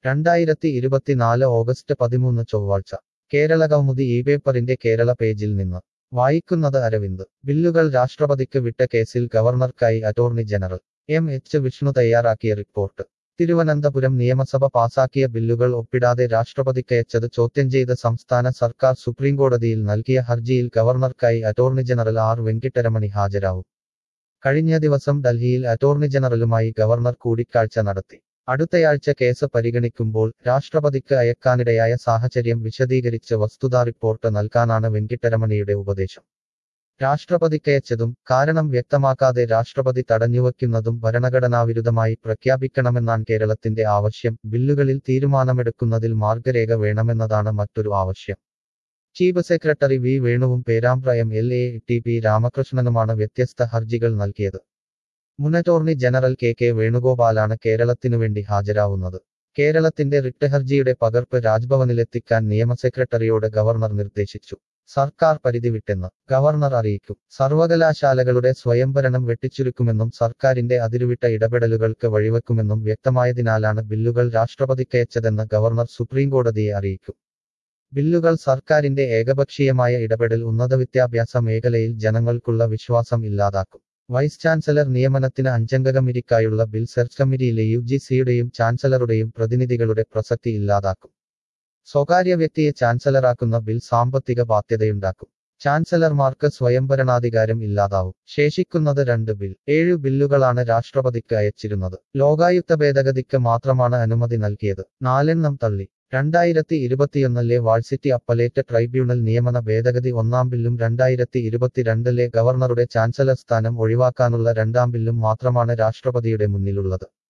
രണ്ടായിരത്തി ഇരുപത്തിനാല് ഓഗസ്റ്റ് പതിമൂന്ന് ചൊവ്വാഴ്ച കേരള കൗമുദി ഈ പേപ്പറിന്റെ കേരള പേജിൽ നിന്ന് വായിക്കുന്നത് അരവിന്ദ് ബില്ലുകൾ രാഷ്ട്രപതിക്ക് വിട്ട കേസിൽ ഗവർണർക്കായി attorney general M H Vishnu തയ്യാറാക്കിയ റിപ്പോർട്ട് തിരുവനന്തപുരം നിയമസഭ പാസാക്കിയ ബില്ലുകൾ ഒപ്പിടാതെ രാഷ്ട്രപതിക്കയച്ചത് ചോദ്യം ചെയ്ത് സംസ്ഥാന സർക്കാർ സുപ്രീംകോടതിയിൽ നൽകിയ ഹർജിയിൽ ഗവർണർക്കായി അറ്റോർണി ജനറൽ ആർ വെങ്കിട്ടരമണി ഹാജരാവും കഴിഞ്ഞ ദിവസം ഡൽഹിയിൽ അറ്റോർണി ജനറലുമായി ഗവർണർ കൂടിക്കാഴ്ച നടത്തി അടുത്തയാഴ്ച കേസ് പരിഗണിക്കുമ്പോൾ രാഷ്ട്രപതിക്ക് അയക്കാനിടയായ സാഹചര്യം വിശദീകരിച്ച് വസ്തുതാ റിപ്പോർട്ട് നൽകാനാണ് വെങ്കിട്ടരമണിയുടെ ഉപദേശം രാഷ്ട്രപതിക്കയച്ചതും കാരണം വ്യക്തമാക്കാതെ രാഷ്ട്രപതി തടഞ്ഞുവയ്ക്കുന്നതും ഭരണഘടനാവിരുദ്ധമായി പ്രഖ്യാപിക്കണമെന്നാണ് കേരളത്തിന്റെ ആവശ്യം ബില്ലുകളിൽ തീരുമാനമെടുക്കുന്നതിൽ മാർഗരേഖ വേണമെന്നതാണ് മറ്റൊരു ആവശ്യം ചീഫ് സെക്രട്ടറി വി വേണുവും Perambra M L A T P രാമകൃഷ്ണനുമാണ് വ്യത്യസ്ത ഹർജികൾ നൽകിയത് മുൻ അറ്റോർണി ജനറൽ കെ കെ വേണുഗോപാലാണ് കേരളത്തിനുവേണ്ടി ഹാജരാവുന്നത് കേരളത്തിന്റെ റിട്ട് ഹർജിയുടെ പകർപ്പ് രാജ്ഭവനിലെത്തിക്കാൻ നിയമ സെക്രട്ടറിയോട് ഗവർണർ നിർദ്ദേശിച്ചു സർക്കാർ പരിധി വിട്ടെന്ന് ഗവർണർ അറിയിക്കും സർവകലാശാലകളുടെ സ്വയംഭരണം വെട്ടിച്ചുരുക്കുമെന്നും സർക്കാരിന്റെ അതിരുവിട്ട ഇടപെടലുകൾക്ക് വഴിവെക്കുമെന്നും വ്യക്തമായതിനാലാണ് ബില്ലുകൾ രാഷ്ട്രപതിക്കയച്ചതെന്ന് ഗവർണർ സുപ്രീംകോടതിയെ അറിയിക്കും ബില്ലുകൾ സർക്കാരിന്റെ ഏകപക്ഷീയമായ ഇടപെടൽ ഉന്നത വിദ്യാഭ്യാസ മേഖലയിൽ ജനങ്ങൾക്കുള്ള വിശ്വാസം ഇല്ലാതാക്കും വൈസ് ചാൻസലർ നിയമനത്തിന് അഞ്ചംഗ കമ്മിറ്റിക്കായുള്ള ബിൽ സെർച്ച് കമ്മിറ്റിയിലെ യു ജി സിയുടെയും ചാൻസലറുടെയും പ്രതിനിധികളുടെ പ്രസക്തി ഇല്ലാതാക്കും സ്വകാര്യ വ്യക്തിയെ ചാൻസലറാക്കുന്ന ബിൽ സാമ്പത്തിക ബാധ്യതയുണ്ടാക്കും ചാൻസലർമാർക്ക് സ്വയംഭരണാധികാരം ഇല്ലാതാവും ശേഷിക്കുന്നത് രണ്ട് ബിൽ ഏഴു ബില്ലുകളാണ് രാഷ്ട്രപതിക്ക് അയച്ചിരുന്നത് ലോകായുക്ത ഭേദഗതിക്ക് മാത്രമാണ് അനുമതി നൽകിയത് നാലെണ്ണം തള്ളി രണ്ടായിരത്തി ഇരുപത്തിയൊന്നിലെ വാഴ്സിറ്റി അപ്പലേറ്റ് ട്രൈബ്യൂണൽ നിയമന ഭേദഗതി ഒന്നാം ബില്ലും രണ്ടായിരത്തി ഇരുപത്തിരണ്ടിലെ ഗവർണറുടെ ചാൻസലർ സ്ഥാനം ഒഴിവാക്കാനുള്ള രണ്ടാം ബില്ലും മാത്രമാണ് രാഷ്ട്രപതിയുടെ മുന്നിലുള്ളത്